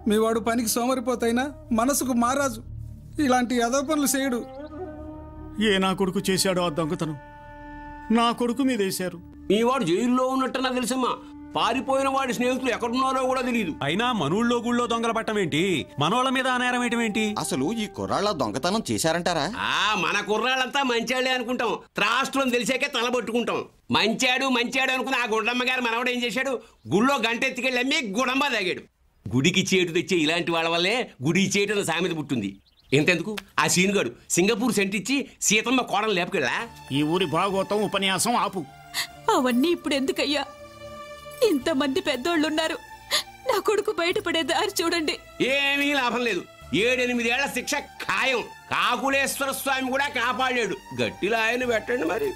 మీ వాడు పనికి సోమరిపోతైనా మనసుకు మారాజు ఇలాంటి యదో పనులు చేయడు ఏ నా కొడుకు చేశాడో ఆ దొంగతనం నా కొడుకు మీద వేశారు మీ వాడు జైల్లో ఉన్నట్టు నాకు తెలుసమ్మా పారిపోయిన వాడి స్నేహితులు ఎక్కడున్నారో కూడా తెలియదు అయినా మనూళ్ళో గుళ్ళో దొంగల పట్టం ఏంటి మనోళ్ళ మీద అనేరం ఏంటి అసలు ఈ కుర్రాళ్ళ దొంగతనం చేశారంటారా ఆ మన కుర్రాళ్ళంతా మంచాళ్ళే అనుకుంటాం త్రాష్ట్రం తెలిసాకే తలబట్టుకుంటాం మంచాడు మంచాడు అనుకుని ఆ గుండమ్మ గారు మనవడు ఏం చేశాడు గుళ్ళో గంట ఎత్తుకెళ్ళి అమ్మి గుడంబ తాగాడు గుడికి చేటు తెచ్చే ఇలాంటి వాళ్ళ వల్లే గుడి చేటు అన్న సామెత పుట్టింది ఎంతెందుకు ఆ సీనుగాడు సింగపూర్ సెంట్ ఇచ్చి సీతమ్మ కోడలు లేపుకెళ్ళా ఈ ఊరి భాగవతం ఉపన్యాసం ఆపు అవన్నీ ఇప్పుడు ఎందుకయ్యా ఇంతమంది పెద్దోళ్ళున్నారు నా కొడుకు బయటపడే దారి చూడండి ఏమీ లాభం లేదు ఏడెనిమిదేళ్ల శిక్ష ఖాయం కాకులేశ్వర స్వామి కూడా కాపాడాడు గట్టిలో ఆయన పెట్టండి మరి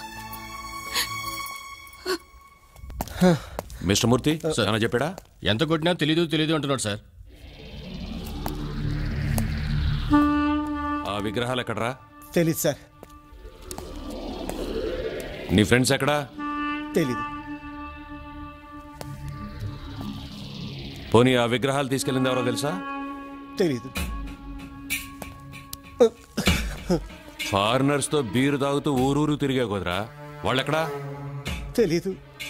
మిస్టర్ మూర్తి ఏమైనా చెప్పాడా ఎంత కొట్టినా తెలీదు తెలీదు అంటున్నాడు సార్ ఆ విగ్రహాలు ఎక్కడరా తెలీదు సార్ నీ ఫ్రెండ్స్ ఎక్కడా తెలీదు పోనీ ఆ విగ్రహాలు తీసుకెళ్ళింది ఎవరో తెలుసా తెలీదు ఫారినర్స్ తో బీరు తాగుతూ ఊరూరు తిరిగే కుదరా వాళ్ళెక్కడా తెలీదు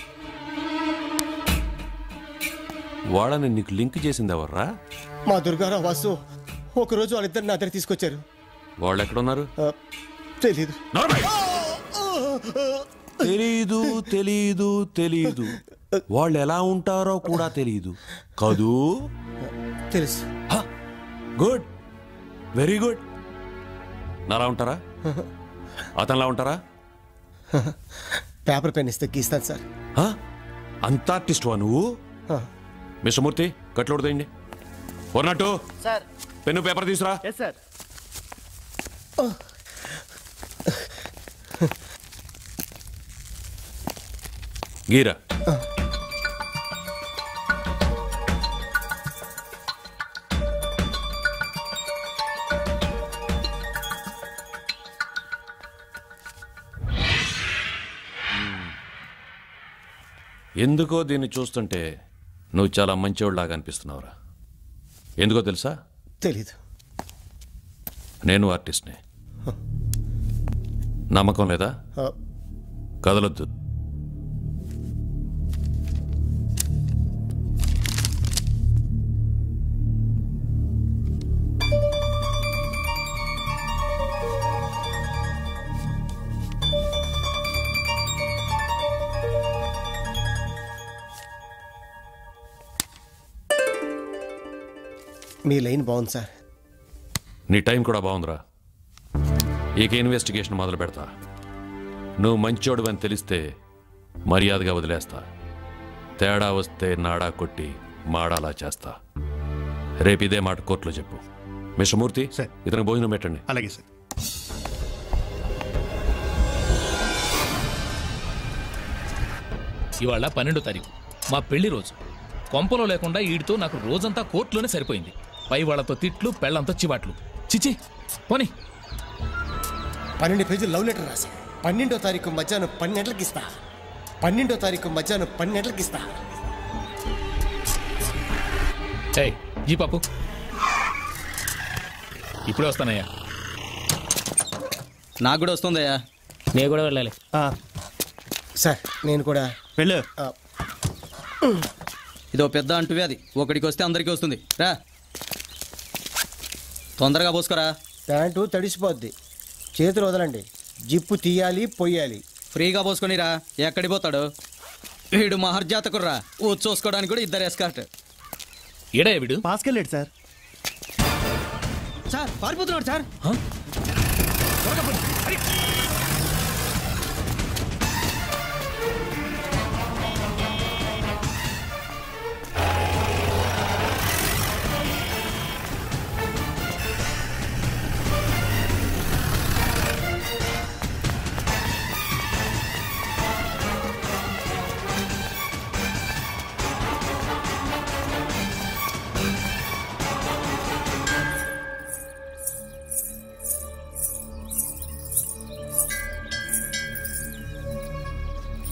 వాళ్ళని నీకు లింక్ చేసింది ఎవర్రా మా దుర్గారావు వాసు ఒకరోజు వాళ్ళిద్దరు నా దగ్గర తీసుకొచ్చారు వాళ్ళు ఎక్కడున్నారు ఆ, తెలీదు తెలీదు తెలీదు తెలీదు వాళ్ళు ఎలా ఉంటారో కూడా తెలీదు కదూ తెలుసు గుడ్ వెరీ గుడ్ నాలా ఉంటారా అతనిలా ఉంటారా పేపర్ పెన్ ఇస్తే గీస్తాను సార్ హ? అంత ఆర్టిస్ట్ వా నువ్వు ఆ. మిస్టర్ మూర్తి కట్లోడు తెండి కొన్నట్టు సార్ పెన్ను పేపర్ తీసురా ఎస్ సార్ గీరా ఎందుకో దీన్ని చూస్తుంటే నువ్వు చాలా మంచివాళ్ళలాగా అనిపిస్తున్నావురా ఎందుకో తెలుసా తెలీదు నేను ఆర్టిస్ట్నే నమ్మకం లేదా ఆ, కదలొద్దు మీ లైన్ బాగుంది సార్ నీ టైం కూడా బాగుందిరా ఇక ఇన్వెస్టిగేషన్ మొదలు పెడతా నువ్వు మంచోడు అని తెలిస్తే మర్యాదగా వదిలేస్తా తేడా వస్తే నాడా కొట్టి మాడాలా చేస్తా రేపు ఇదే మాట కోర్టులో చెప్పు మిస్టర్ మూర్తి ఇతనికి భోజనం పెట్టండి అలాగే సార్ ఇవాళ పన్నెండో తారీఖు మా పెళ్లి రోజు కొంపలో లేకుండా ఈడితో నాకు రోజంతా కోర్టులోనే సరిపోయింది పై వాళ్ళతో తిట్లు పెళ్ళంతో చివాట్లు చిచి పోనీ పన్నెండు పేజీలు లవ్ లెటర్ రాసి పన్నెండో తారీఖు మధ్యాహ్నం పన్నెండులకి ఇస్తా పన్నెండో తారీఖు మధ్యాహ్నం పన్నెండులకి ఇస్తా ఏయ్ జీ పాపు ఇప్పుడే వస్తానయ్యా నాకు కూడా వస్తుందయ్యా నేను కూడా వెళ్ళాలి సార్ నేను కూడా వెళ్ళు ఇదో పెద్ద అంటువ్యాధి ఒకడికి వస్తే అందరికీ వస్తుంది రా తొందరగా పోసుకోరా ప్యాంటు తడిసిపోద్ది చేతులు వదలండి జిప్పు తీయాలి పొయ్యాలి ఫ్రీగా పోసుకొనిరా ఎక్కడి పోతాడు వీడు మహర్జాతకుర్రా ఊ చూసుకోవడానికి కూడా ఇద్దరు ఎస్కాట్ ఏడా వీడు పాస్కెళ్ళాడు సార్ సార్ పారిపోతున్నాడు సార్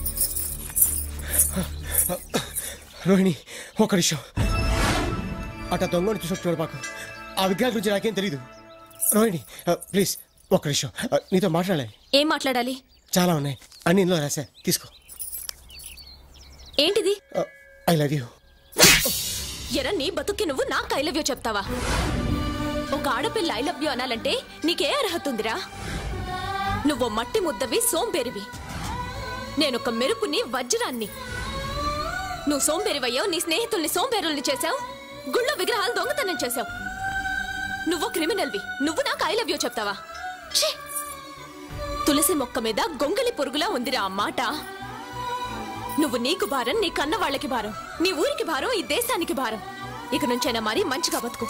రోహిణి ఒక నిమిషం అట్ట దొంగని చూసి మాకు ఆ విగ్రహాల గురించి నాకేం తెలీదు రోహిణి ప్లీజ్ ఒక్క నిమిషం ఆ, నీతో మాట్లాడాలి ఏం మాట్లాడాలి చాలా ఉన్నాయి అన్ని ఇందులో రాశా తీసుకో ఏంటిది ఐ లవ్ యూ ఎరా నీ బతుక్కి నువ్వు నాకు ఐ లవ్ యూ చెప్తావా ఒక ఆడపిల్ల ఐ లవ్ యూ అనాలంటే నీకే అర్హత ఉందిరా నువ్వు మట్టి ముద్దవి సోంబేరివి నేనొక మెరుపుని వజ్రాన్ని నువ్వు సోంబేరివయ్యావు నీ స్నేహితుల్ని సోంబేరుల్ని చేశావు గుళ్ళో విగ్రహాలు దొంగతనం చేశావు నువ్వు క్రిమినల్వి నువ్వు నాకు ఐ లవ్ యూ చెప్తావా ఛీ! తులసి మొక్క మీద గొంగలి పొరుగులా ఉందిరా ఆ మాట నువ్వు నీకు భారం నీ కన్న వాళ్ళకి భారం నీ ఊరికి భారం ఈ దేశానికి భారం ఇక నుంచైనా మరి మంచిగా బతుకు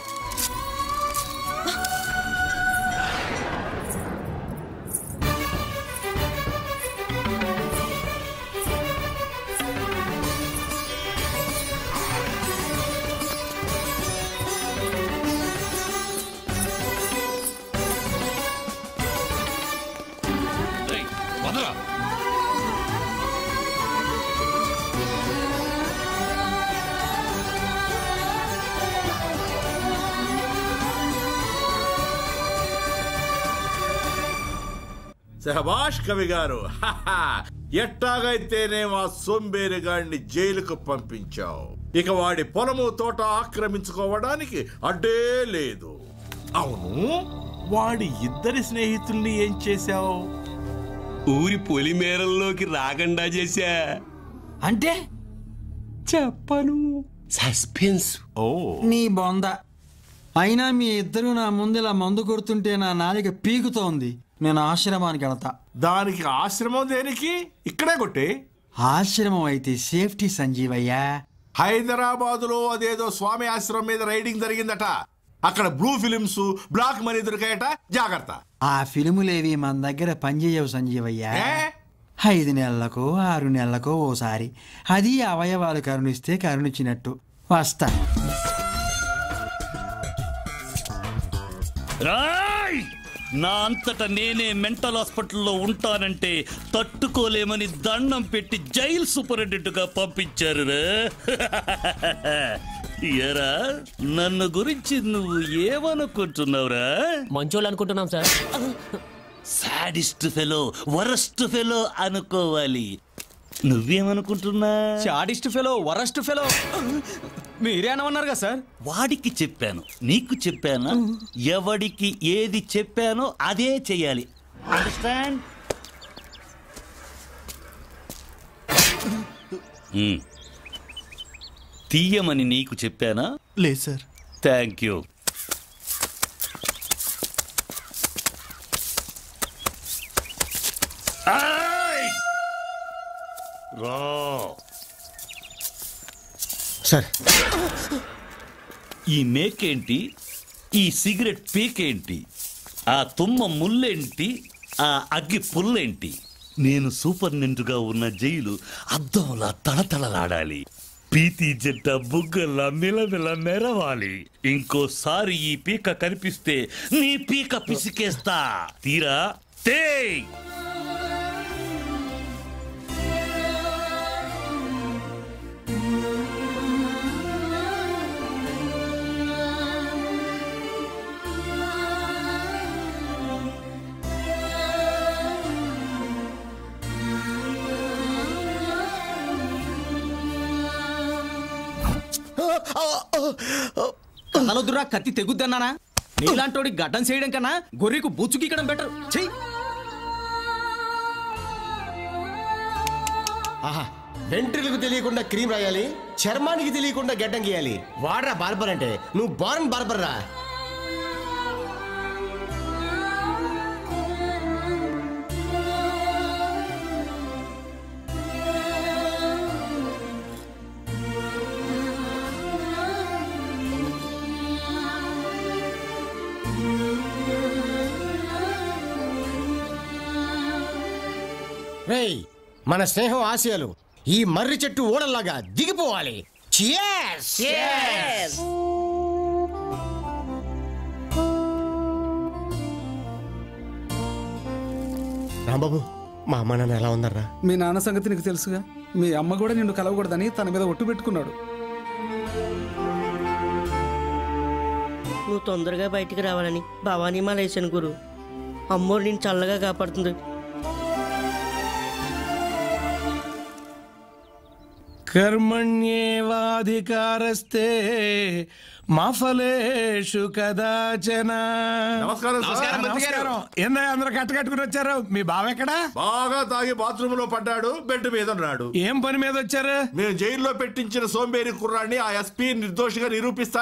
శహబాష్ కవి గారు హహ. ఎట్టాగైతేనే మా సోంబేరిగాడిని జైలుకు పంపించావు ఇక వాడి పొలము తోట ఆక్రమించుకోవడానికి అడ్డే లేదు అవును వాడి ఇద్దరి స్నేహితుల్ని ఏం చేశావు ఊరి పొలిమేరల్లోకి రాకుండా చేశా అంటే చెప్పను సస్పెన్స్ ఓ నీ బొంద అయినా మీ ఇద్దరు నా ముందు ఇలా మందు కొడుతుంటే నా నాలిక పీకుతోంది నేను ఆశ్రమానికి వెళతా దానికి ఆశ్రమం దేనికి ఇక్కడే కొట్టే ఆశ్రమం అయితే సేఫ్టీ సంజీవయ్యా హైదరాబాదులో అదేదో స్వామి ఆశ్రమం మీద రైడింగ్ జరిగిందట అక్కడ బ్లూ ఫిలిమ్స్ బ్లాక్ మనీ దొరికాయట జాగ్రత్త ఆ ఫిలిములేవి మన దగ్గర పనిచేయవు సంజీవయ్యా ఐదు నెలలకు ఆరు నెలలకు ఓసారి అది అవయవాలు కరుణిస్తే కరుణించినట్టు వస్తా రాయ్ నా అంతట నేనే మెంటల్ హాస్పిటల్లో ఉంటానంటే తట్టుకోలేమని దండం పెట్టి జైలు సూపరింటెండెంట్గా పంపించారు ఎరా నన్ను గురించి నువ్వు ఏమనుకుంటున్నావురా మంచోళ్ళు అనుకుంటున్నాం sir sadist fellow worst fellow అనుకోవాలి నువ్వేమనుకుంటున్నా చాడిస్ట్ ఫెలో వరస్ట్ ఫెలో మీరేనమన్నారు కదా సార్ వాడికి చెప్పాను నీకు చెప్పానా ఎవడికి ఏది చెప్పానో అదే చెయ్యాలి అండర్స్టాండ్ తీయమని నీకు చెప్పానా లేదు సార్ థ్యాంక్ యూ రా సార్ ఈ మేకేంటి ఈ సిగరెట్ పీకేంటి ఆ తుమ్మ ముల్లేంటి ఆ అగ్గి పుల్లేంటి నేను సూపర్నెంట్గా ఉన్న జైలు అద్దంలా తళతళలాడాలి పీతి జంట బుగ్గల్లా మిలమిల మెరవాలి ఇంకోసారి ఈ పీక కనిపిస్తే నీ పీక పిసికేస్తా తీరా తే కదలొద్దురా కత్తి తెగుద్దన్నానా నీలాంటోడి గడ్డం చేయడం కన్నా గొర్రెకు బుచ్చుకిక్కడం బెటర్ చెయ్యి ఆహా వెంట్రులకు తెలియకుండా క్రీమ్ రాయాలి చర్మానికి తెలియకుండా గడ్డం గీయాలి వాడరా బార్బర్ అంటే నువ్వు బారన్ బార్బర్ రా రేయ్ మన స్నేహం ఆశయాలు ఈ మర్రి చెట్టు ఓడల్లాగా దిగిపోవాలి Cheers! రాంబాబు మా అమ్మ నాన్న ఎలా ఉన్నారా మీ నాన్న సంగతి నీకు తెలుసుగా మీ అమ్మ కూడా నిన్ను కలవకూడదని తన మీద ఒట్టు పెట్టుకున్నాడు నువ్వు తొందరగా బయటికి రావాలని భవానీ మాల వేసాను గురు అమ్మోరు నేను చల్లగా కాపాడుతుంది కర్మణ్యేవాధికారస్తే మా ఫలేషు కదాచన నమస్కారం సార్. నమస్కారం, మంత్రి గారు. నమస్కారం ఏందా అందరూ కట్టుకట్టుకుని వచ్చారు మీ బావ ఎక్కడా బాగా తాగి బాత్రూమ్ లో పడ్డాడు బెడ్ మీద ఉన్నాడు ఏం పని మీద వచ్చారు మేము జైల్లో పెట్టించిన సోంబేరి కుర్రాన్ని ఆ ఎస్పీ నిర్దోషిగా నిరూపిస్తా